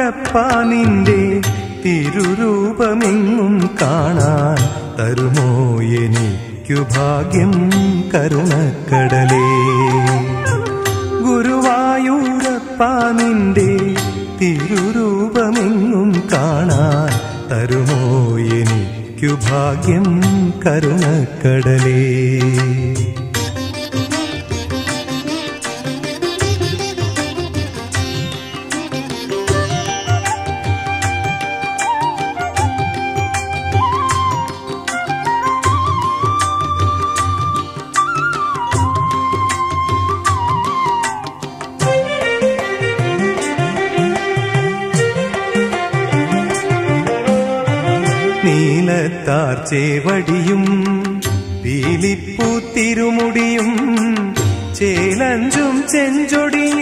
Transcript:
ഗുരുവായൂരപ്പാനിന്റെ തിരുരൂപമെങ്ങും കാണാൻ തരുമോ എനിക്കു ഭാഗ്യം കരുണക്കടലേ ഗുരുവായൂരപ്പാനിന്റെ തിരുരൂപമെങ്ങും കാണാൻ തരുമോ എനിക്കു ഭാഗ്യം കരുണക്കടലേ നീലത്താർ ചേവടിയും പീലിപ്പൂ തിരുമുടിയും ചേലഞ്ചും ചെഞ്ചൊടിയും